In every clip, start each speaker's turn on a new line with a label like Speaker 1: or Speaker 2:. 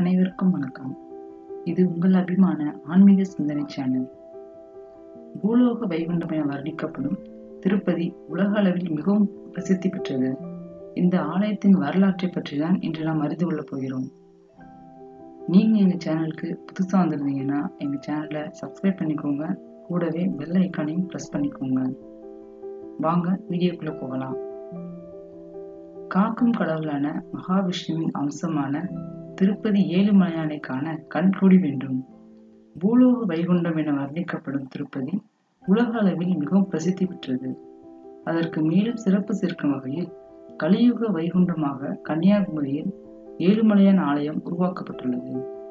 Speaker 1: அனைவருக்கும் வணக்கம் இது உங்கள் அபிமான ஆன்மீக சிந்தனை சேனல் பூலோக வைகுண்டம் என வர்ணிக்கப்படும் திருப்பதி உலக அளவில் மிகவும் பிரசித்தி பெற்றது இந்த ஆலயத்தின் வரலாற்றை பற்றி தான் இன்று நாம் அறிந்து கொள்ளப் போகிறோம் நீங்க எங்க சேனலுக்கு புதுசா வந்திருந்தீங்கன்னா எங்க சேனலை சப்ஸ்கிரைப் பண்ணிக்கோங்க கூடவே பெல் ஐக்கானையும் ப்ரெஸ் பண்ணிக்கோங்க வாங்க வீடியோக்குள்ள போகலாம் காக்கும் கடவுளான மகாவிஷ்ணுவின் அம்சமான திருப்பதி ஏழுமலையானை காண கண்கூடி வேண்டும் பூலோக வைகுண்டம் என வர்ணிக்கப்படும் திருப்பதி உலக அளவில் மிகவும் பிரசித்தி பெற்றது அதற்கு மேலும் சிறப்பு சேர்க்கும் வகையில் கலியுக வைகுண்டமாக கன்னியாகுமரியில் ஏழுமலையான் ஆலயம் உருவாக்கப்பட்டுள்ளது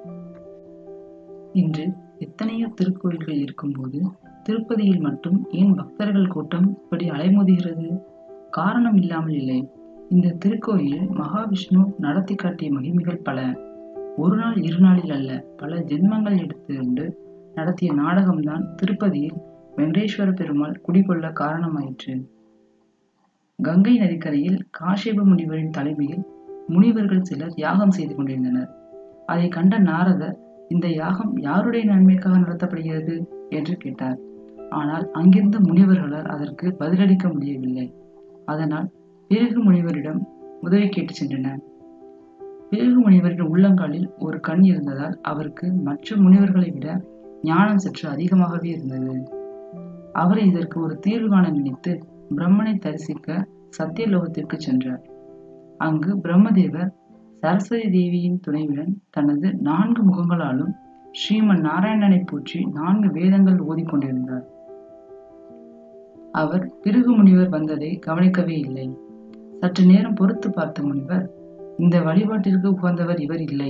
Speaker 1: இன்று எத்தனையோ திருக்கோயில்கள் இருக்கும்போது திருப்பதியில் மட்டும் ஏன் பக்தர்கள் கூட்டம் இப்படி அலைமோதுகிறது காரணம் இல்லாமல் இல்லை இந்த திருக்கோயிலில் மகாவிஷ்ணு நடத்தி காட்டிய மகிமைகள் பல ஒரு நாள் இரு நாளில் அல்ல பல ஜென்மங்கள் எடுத்துக்கொண்டு நடத்திய நாடகம்தான் திருப்பதியில் வெங்கடேஸ்வர பெருமாள் குடிகொள்ள காரணமாயிற்று கங்கை நதிக்கரையில் காஷேப முனிவரின் தலைமையில் முனிவர்கள் சிலர் யாகம் செய்து கொண்டிருந்தனர் அதை கண்ட நாரதர் இந்த யாகம் யாருடைய நன்மைக்காக நடத்தப்படுகிறது என்று கேட்டார் ஆனால் அங்கிருந்த முனிவர்களால் அதற்கு பதிலளிக்க முடியவில்லை அதனால் பிறகு முனிவரிடம் உதவி கேட்டு சென்றனர் பிறகு முனிவரின் உள்ளங்காலில் ஒரு கண் இருந்ததால் அவருக்கு மற்ற முனிவர்களை விட ஞானம் சற்று அதிகமாகவே இருந்தது அவர் இதற்கு ஒரு தீர்வு காண நினைத்து பிரம்மனை தரிசிக்க சத்தியலோகத்திற்கு சென்றார் அங்கு பிரம்மதேவர் சரஸ்வதி தேவியின் துணையுடன் தனது நான்கு முகங்களாலும் ஸ்ரீமன் நாராயணனை போற்றி நான்கு வேதங்கள் ஓதிக்கொண்டிருந்தார் அவர் பிருகு முனிவர் வந்ததை கவனிக்கவே இல்லை சற்று நேரம் பொறுத்து பார்த்த முனிவர் இந்த வழிபாட்டிற்கு உகந்தவர் இவர் இல்லை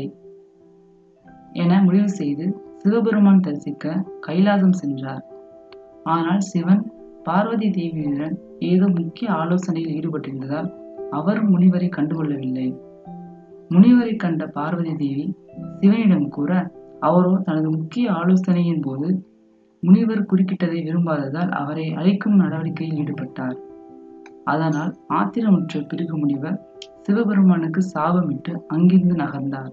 Speaker 1: என முடிவு செய்து சிவபெருமான் தரிசிக்க கைலாசம் சென்றார் ஆனால் சிவன் பார்வதி தேவியுடன் ஏதோ முக்கிய ஆலோசனையில் ஈடுபட்டிருந்ததால் அவர் முனிவரை கண்டுகொள்ளவில்லை முனிவரை கண்ட பார்வதி தேவி சிவனிடம் கூற அவரோ தனது முக்கிய ஆலோசனையின் போது முனிவர் குறுக்கிட்டதை விரும்பாததால் அவரை அழைக்கும் நடவடிக்கையில் ஈடுபட்டார் அதனால் ஆத்திரமுற்ற பிறகு முனிவர் சிவபெருமானுக்கு சாபமிட்டு அங்கிருந்து நகர்ந்தார்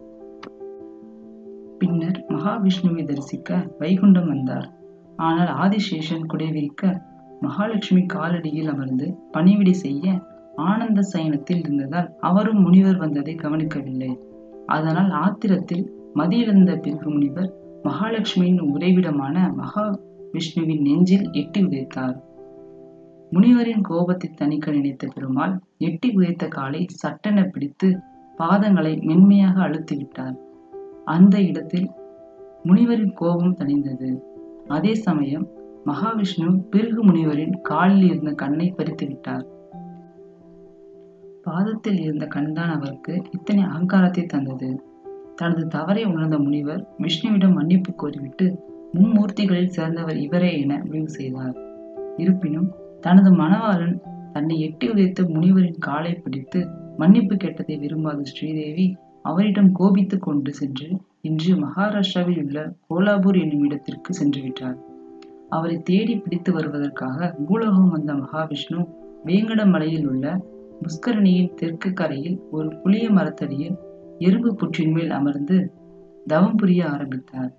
Speaker 1: பின்னர் மகாவிஷ்ணுவை தரிசிக்க வைகுண்டம் வந்தார் ஆனால் ஆதிசேஷன் குடைவிரிக்க மகாலட்சுமி காலடியில் அமர்ந்து பணிவிடை செய்ய ஆனந்த சயனத்தில் இருந்ததால் அவரும் முனிவர் வந்ததை கவனிக்கவில்லை அதனால் ஆத்திரத்தில் மதியிழந்த பிறகு முனிவர் மகாலட்சுமியின் உறைவிடமான மகா விஷ்ணுவின் நெஞ்சில் எட்டி உதைத்தார் முனிவரின் கோபத்தை தணிக்க நினைத்த பெருமாள் எட்டி உதைத்த காலை சட்டென பிடித்து பாதங்களை மென்மையாக அழுத்திவிட்டார் அந்த இடத்தில் முனிவரின் கோபம் தணிந்தது அதே சமயம் மகாவிஷ்ணு பிறகு முனிவரின் காலில் இருந்த கண்ணை பறித்து விட்டார் பாதத்தில் இருந்த கண்தான் அவருக்கு இத்தனை அகங்காரத்தை தந்தது தனது தவறை உணர்ந்த முனிவர் விஷ்ணுவிடம் மன்னிப்பு கோரிவிட்டு மும்மூர்த்திகளில் சிறந்தவர் இவரே என முடிவு செய்தார் இருப்பினும் தனது மணவாளன் தன்னை எட்டி உதைத்த முனிவரின் காலை பிடித்து மன்னிப்பு கேட்டதை விரும்பாத ஸ்ரீதேவி அவரிடம் கோபித்து கொண்டு சென்று இன்று மகாராஷ்டிராவில் உள்ள கோலாபூர் என்னும் இடத்திற்கு சென்று விட்டார் அவரை தேடி பிடித்து வருவதற்காக பூலோகம் வந்த மகாவிஷ்ணு வேங்கட மலையில் உள்ள புஷ்கரணியின் தெற்கு கரையில் ஒரு புளிய மரத்தடியில் எறும்பு புற்றின் மேல் அமர்ந்து தவம் புரிய ஆரம்பித்தார்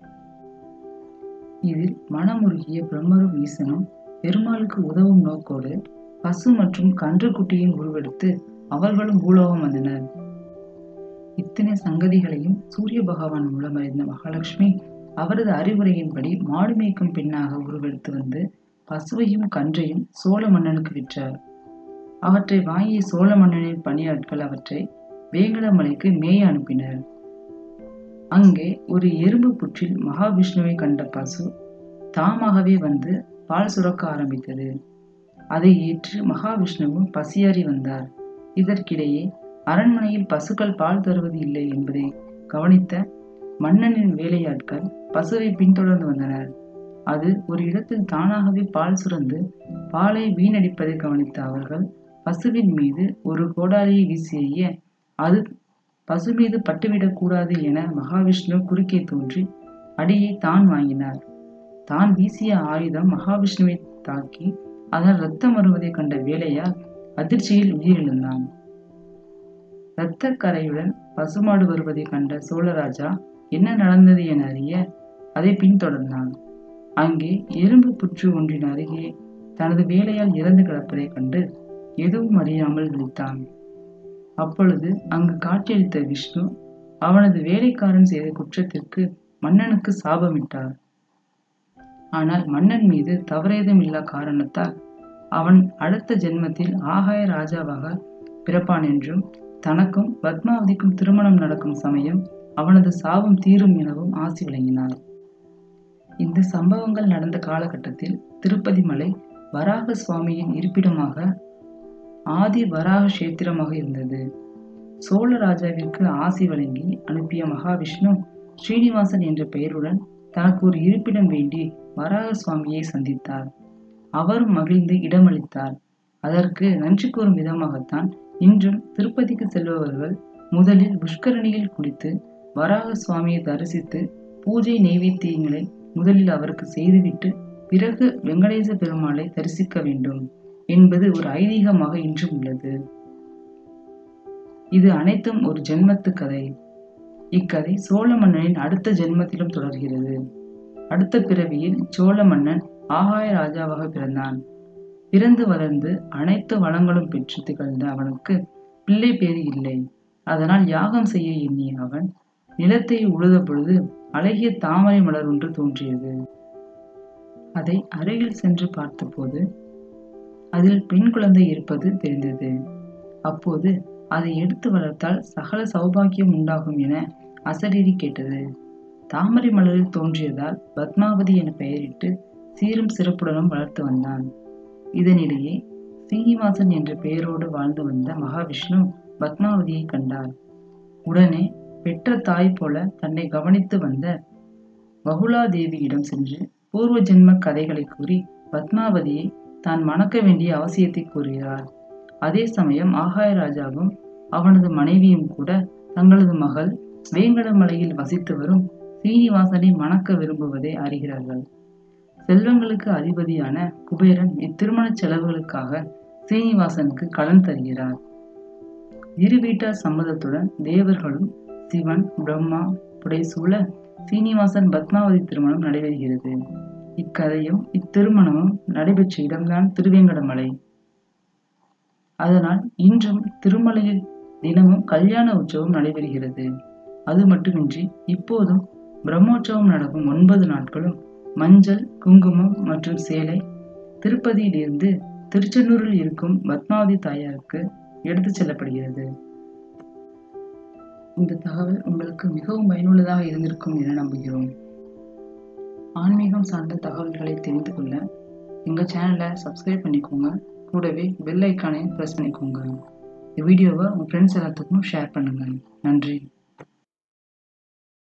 Speaker 1: இதில் மனமுருகிய பிரம்மரும் ஈசனும் பெருமாளுக்கு உதவும் நோக்கோடு பசு மற்றும் கன்றுக்குட்டியின் உருவெடுத்து அவர்களும் பூலோகம் வந்தனர் இத்தனை சங்கதிகளையும் சூரிய பகவான் மூலம் அறிந்த மகாலட்சுமி அவரது அறிவுரையின்படி மாடு மேய்க்கும் பெண்ணாக உருவெடுத்து வந்து பசுவையும் கன்றையும் சோழ மன்னனுக்கு விற்றார் அவற்றை வாங்கிய சோழ மன்னனின் பணியாட்கள் அவற்றை வேங்கடமலைக்கு மேய அனுப்பினர் அங்கே ஒரு எறும்பு புற்றில் மகாவிஷ்ணுவை கண்ட பசு தாமாகவே வந்து பால் சுரக்க ஆரம்பித்தது அதை ஏற்று மகாவிஷ்ணுவும் பசியாறி வந்தார் இதற்கிடையே அரண்மனையில் பசுக்கள் பால் தருவது இல்லை என்பதை கவனித்த மன்னனின் வேலையாட்கள் பசுவை பின்தொடர்ந்து வந்தனர் அது ஒரு இடத்தில் தானாகவே பால் சுரந்து பாலை வீணடிப்பதை கவனித்த அவர்கள் பசுவின் மீது ஒரு கோடாரியை வீசிய அது பசு மீது பட்டுவிடக் கூடாது என மகாவிஷ்ணு குறுக்கே தோன்றி அடியை தான் வாங்கினார் தான் வீசிய ஆயுதம் மகாவிஷ்ணுவை தாக்கி அதனால் ரத்தம் வருவதை கண்ட வேலையால் அதிர்ச்சியில் உயிரிழந்தான் இரத்த கரையுடன் பசுமாடு வருவதை கண்ட சோழராஜா என்ன நடந்தது என அறிய அதை பின்தொடர்ந்தான் அங்கே எறும்பு புற்று ஒன்றின் அருகே தனது வேலையால் இறந்து கிடப்பதைக் கண்டு எதுவும் அறியாமல் விழித்தான் அப்பொழுது அங்கு காட்சியளித்த விஷ்ணு அவனது வேலைக்காரன் செய்த குற்றத்திற்கு மன்னனுக்கு சாபமிட்டார் ஆனால் மன்னன் மீது தவறேதும் இல்லா காரணத்தால் அவன் அடுத்த ஜென்மத்தில் ஆகாய ராஜாவாக பிறப்பான் என்றும் தனக்கும் பத்மாவதிக்கும் திருமணம் நடக்கும் சமயம் அவனது சாபம் தீரும் எனவும் ஆசி வழங்கினார் இந்த சம்பவங்கள் நடந்த காலகட்டத்தில் திருப்பதி மலை வராக சுவாமியின் இருப்பிடமாக ஆதி வராக கஷேத்திரமாக இருந்தது சோழ ராஜாவிற்கு ஆசி வழங்கி அனுப்பிய மகாவிஷ்ணு ஸ்ரீனிவாசன் என்ற பெயருடன் தனக்கு ஒரு இருப்பிடம் வேண்டி வராக சுவாமியை சந்தித்தார் அவரும் மகிழ்ந்து இடமளித்தார் அதற்கு நன்றி கூறும் விதமாகத்தான் இன்றும் திருப்பதிக்கு செல்பவர்கள் முதலில் புஷ்கரணியில் குளித்து வராக சுவாமியை தரிசித்து பூஜை நைவேத்தியங்களை முதலில் அவருக்கு செய்துவிட்டு பிறகு வெங்கடேச பெருமாளை தரிசிக்க வேண்டும் என்பது ஒரு ஐதீகமாக இன்றும் உள்ளது இது அனைத்தும் ஒரு ஜென்மத்து கதை இக்கதை சோழ மன்னனின் அடுத்த ஜென்மத்திலும் தொடர்கிறது அடுத்த பிறவியில் சோழ மன்னன் ஆகாய ராஜாவாக பிறந்தான் பிறந்து வளர்ந்து அனைத்து வளங்களும் பெற்று திகழ்ந்த அவனுக்கு பிள்ளை பேறு இல்லை அதனால் யாகம் செய்ய எண்ணிய அவன் நிலத்தை உழுத பொழுது அழகிய தாமரை மலர் ஒன்று தோன்றியது அதை அருகில் சென்று பார்த்தபோது அதில் பெண் குழந்தை இருப்பது தெரிந்தது அப்போது அதை எடுத்து வளர்த்தால் சகல சௌபாக்கியம் உண்டாகும் என அசரீரி கேட்டது தாமரை மலரில் தோன்றியதால் பத்மாவதி என பெயரிட்டு சீரும் சிறப்புடனும் வளர்த்து வந்தான் இதனிடையே சீனிவாசன் என்ற பெயரோடு வாழ்ந்து வந்த மகாவிஷ்ணு பத்மாவதியை கண்டார் உடனே பெற்ற தாய் போல தன்னை கவனித்து வந்த வகுலாதேவியிடம் சென்று பூர்வ ஜென்ம கதைகளை கூறி பத்மாவதியை தான் மணக்க வேண்டிய அவசியத்தை கூறுகிறார் அதே சமயம் ஆகாய ராஜாவும் அவனது மனைவியும் கூட தங்களது மகள் வேங்கடமலையில் வசித்து வரும் சீனிவாசனை மணக்க விரும்புவதை அறிகிறார்கள் செல்வங்களுக்கு அதிபதியான குபேரன் இத்திருமண செலவுகளுக்காக சீனிவாசனுக்கு கடன் தருகிறார் இரு வீட்டார் சம்மதத்துடன் தேவர்களும் சிவன் பிரம்மா புடைசூழ சீனிவாசன் பத்மாவதி திருமணம் நடைபெறுகிறது இக்கதையும் இத்திருமணமும் நடைபெற்ற இடம்தான் திருவேங்கடமலை அதனால் இன்றும் திருமலையில் தினமும் கல்யாண உற்சவம் நடைபெறுகிறது அது மட்டுமின்றி இப்போதும் பிரம்மோற்சவம் நடக்கும் ஒன்பது நாட்களும் மஞ்சள் குங்குமம் மற்றும் சேலை திருப்பதியிலிருந்து திருச்செந்தூரில் இருக்கும் பத்மாவதி தாயாருக்கு எடுத்துச் செல்லப்படுகிறது இந்த தகவல் உங்களுக்கு மிகவும் பயனுள்ளதாக இருந்திருக்கும் என நம்புகிறோம் ஆன்மீகம் சார்ந்த தகவல்களை தெரிந்து கொள்ள எங்கள் சேனலை சப்ஸ்கிரைப் பண்ணிக்கோங்க கூடவே பெல் ஐக்கானையும் ப்ரெஸ் பண்ணிக்கோங்க இந்த வீடியோவை உங்கள் ஃப்ரெண்ட்ஸ் எல்லாத்துக்கும் ஷேர் பண்ணுங்கள் நன்றி